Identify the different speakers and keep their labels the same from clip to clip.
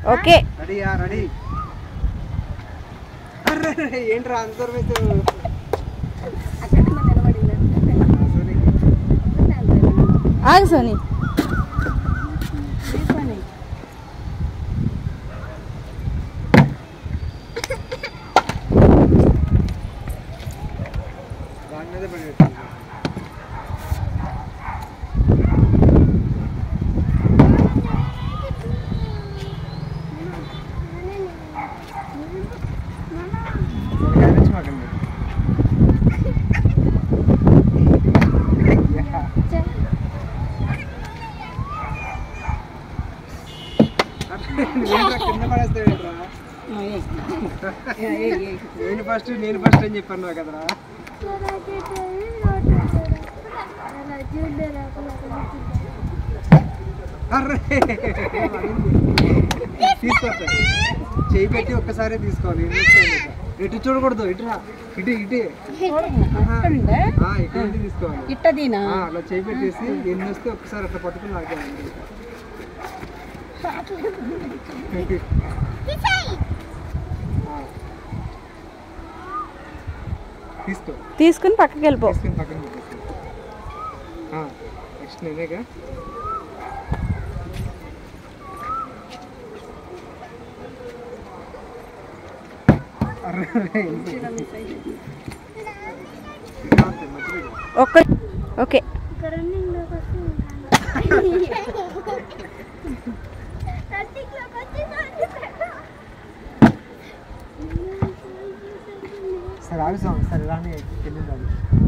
Speaker 1: Okay
Speaker 2: రెడీయా ready array array, ఏంట్రా అందరు మీద
Speaker 1: ఆగు సోని
Speaker 2: దాని మీద పడి మాకండి కింద పడేస్తావేంట్రా నేను ఫస్ట్ నేను ఫస్ట్ అని చెప్పాను కదరా అర్రే తీసుకో చేయి పెట్టి ఒక్కసారి తీసుకోవాలి ఎన్ని వస్తాయి నీకు? ఇటు చూడకూడదు ఇటు రా ఇటు ఇటు ఆహా. ఆ, ఇటు ఇటు తీసుకోవాలి
Speaker 1: ఇట్టదీనా
Speaker 2: ఆ, అలా చేయి పెట్టేసి ఎన్ని వస్తే ఒక్కసారి అట్లా పట్టుకుని లాగేయాలి ఆ. తీసుకో
Speaker 1: తీసుకుని పక్కకి వెళ్ళిపో
Speaker 2: తీసుకుని పక్కన పెట్టేసి నెక్స్ట్ నేనేగా అర్రే, అర్రే, ఎందుకు? అంతే, మర్చిపోయాడు.
Speaker 1: ఒక్క ఓకే సరే ఆగు సాంగ్ సరే రాని తెలియదు రాని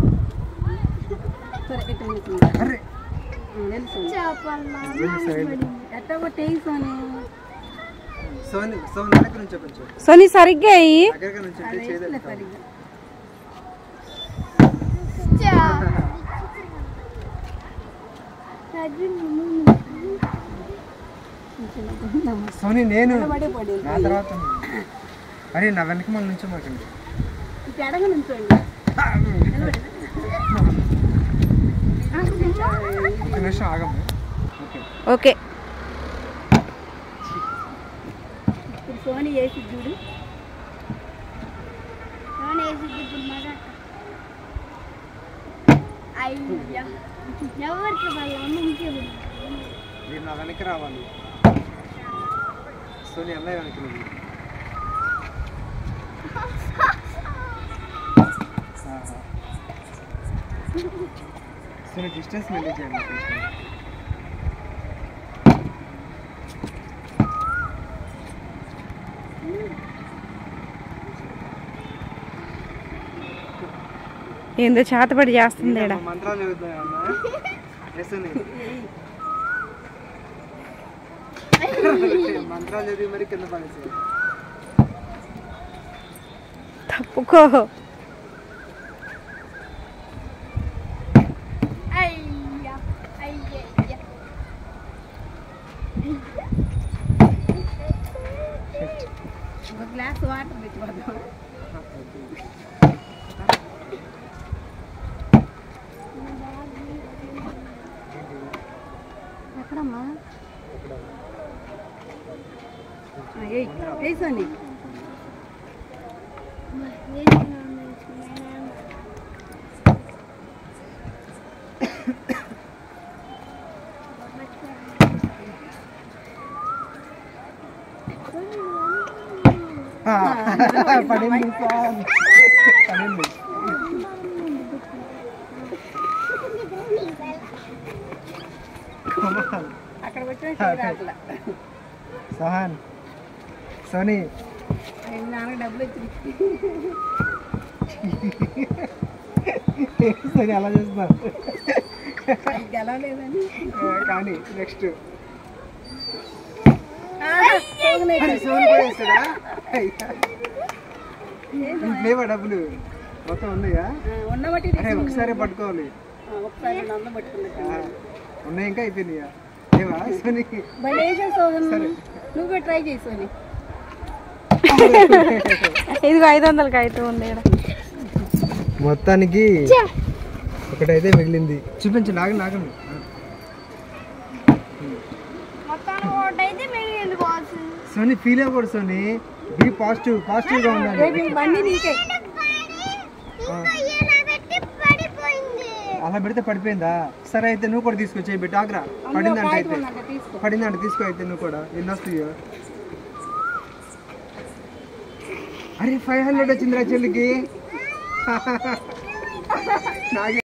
Speaker 1: అరే సోని సోని దగ్గర నుంచి కొంచెం సోని సరిగ్గా అయ్యి
Speaker 2: దగ్గరగా నుంచి ఉంటే చేయలేదు సోని నేను నా తర్వాత నువ్వు. అరే నా వెనక మన నుంచి మాకండి ఒక నిమిషం ఆగము ఓకే
Speaker 1: ఓకే
Speaker 3: సోని వేసి చూడు సోని వేసి ఇప్పుడు మాట అయ్యా ఎవరికి వాళ్ళ అమ్మ ఇంకే
Speaker 2: మీరు నా వెనక రావాలి సోని అన్నయ్య వెనక నువ్వు ఆహా. సోని డిస్టెన్స్ మెయింటైన్ చేయండి కొంచెం
Speaker 1: ఏందో చేతపడి చేస్తుంది ఈడ.
Speaker 2: ఇంకా మంత్రాలు చదువుతున్నాయి అన్న ఎస్ అని. మంత్రాలు చదివి మరి కింద పడేసి
Speaker 1: తప్పుకో
Speaker 3: అయ్యా అయ్యా
Speaker 1: ఒక గ్లాస్ వాటర్ తెచ్చిపోతాం
Speaker 3: ఎక్కడమ్మా
Speaker 1: వేసండి
Speaker 2: పడింది సార్ పడింది
Speaker 1: అక్కడ వచ్చిన
Speaker 2: సహాన్ సోనీ
Speaker 1: నాన్న డబ్బులు ఇచ్చి
Speaker 2: సరే అలా చేస్తున్నారు
Speaker 1: గెలవలేదని
Speaker 2: కానీ నెక్స్ట్ సోని కూడా వేస్తాడా లేవా డబ్బులు మొత్తం ఉన్నాయా
Speaker 1: ఉన్నబట్టి
Speaker 2: అరే ఒకసారి పట్టుకోవాలి
Speaker 1: ఒకసారి నందం పట్టుకున్నట్టు
Speaker 2: ఆ, ఉన్నాయి ఇంకా అయిపోయినాయా లేవా సోనీ
Speaker 1: భలే సోదం
Speaker 2: సరే.
Speaker 1: నువ్వు కూడా ట్రై చేయి సోని ఇదిగో ఐదు వందలకి అయితే ఉంది ఈడ.
Speaker 2: మొత్తానికి ఒకటైతే మిగిలింది చూపించండి ఆగండి ఆగండి
Speaker 3: మొత్తానికి ఒకటైతే మీరు ఎందుకు
Speaker 2: సోని ఫీల్ అవ్వకూడదు సోని బీ పాజిటివ్ పాజిటివ్ గా ఉండాలి
Speaker 4: రేపు ఈ బండి నీకే
Speaker 3: ఇంకా ఇలా పెట్టి పడిపోయింది
Speaker 2: అలా పెడితే పడిపోయిందా సరే అయితే నువ్వు కూడా తీసుకో చేయి పెట్టి ఆగ్రా పడిందంట అయితే
Speaker 4: కాగితం ఉన్నట్టు తీసుకో
Speaker 2: పడిందంట తీసుకో అయితే నువ్వు కూడా ఎన్ని వస్తాయో అరే ఫైవ్ హండ్రెడ్ వచ్చిందిరా చెల్లికి నాకే